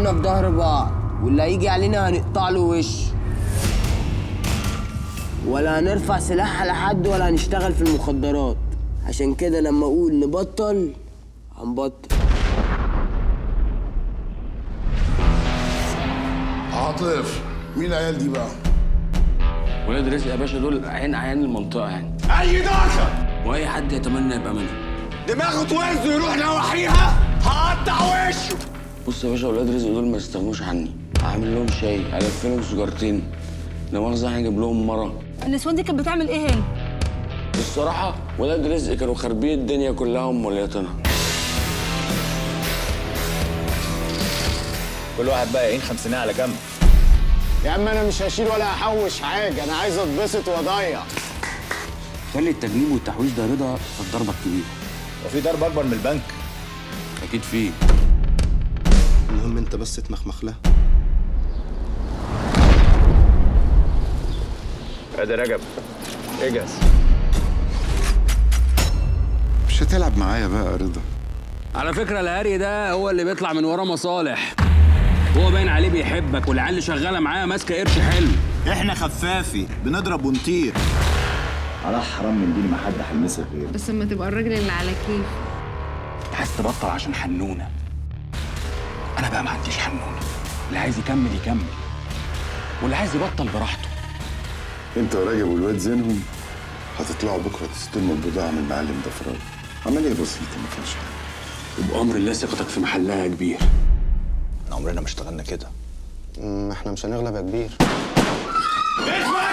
كلنا في ظهر بعض واللي هيجي علينا هنقطع له وش ولا هنرفع سلاح على حد ولا هنشتغل في المخدرات عشان كده لما اقول نبطل هنبطل عاطف مين العيال دي بقى؟ ولاد رزق يا باشا دول عين عيان المنطقه يعني اي داخل واي حد يتمنى يبقى منهم دماغه توز يروح نواحيها هقطع وشه بص يا باشا ولاد رزق دول ما يستغنوش عني هعمل لهم شاي الف لهم سجارتين لا مؤاخذه هجيب لهم مره النسوان دي كانت بتعمل ايه هنا؟ الصراحه ولاد رزق كانوا خاربين الدنيا كلها وموليتنا كل واحد بقى يعين خمسينية على جنب يا عم انا مش هشيل ولا هحوش حاجه انا عايز اتبسط واضيع خلي التجنيب والتحويش ده رضا في الضربه الكبيره وفي ضرب اكبر من البنك اكيد فيه المهم انت بس تمخمخ لها ادي رجب اجهز مش هتلعب معايا بقى يا رضا على فكرة الهري ده هو اللي بيطلع من وراه مصالح هو باين عليه بيحبك والعيال اللي شغالة معاه ماسكة قرش حلو احنا خفافي بنضرب ونطير على حرام من دين ما حد هيلمسك غير بس لما تبقى الراجل اللي على كيف عايز تبطل عشان حنونة أنا بقى ما عنديش حنونة اللي عايز يكمل يكمل واللي عايز يبطل براحته انت وراجب والواد زينهم هتطلعوا بكره تستلموا البضاعه من المعلم ضفراوي عمليه بسيطه ما فيهاش حاجه وبأمر الله ثقتك في محلها يا كبير احنا عمرنا ما اشتغلنا كده ما احنا مش هنغلب يا كبير اسمع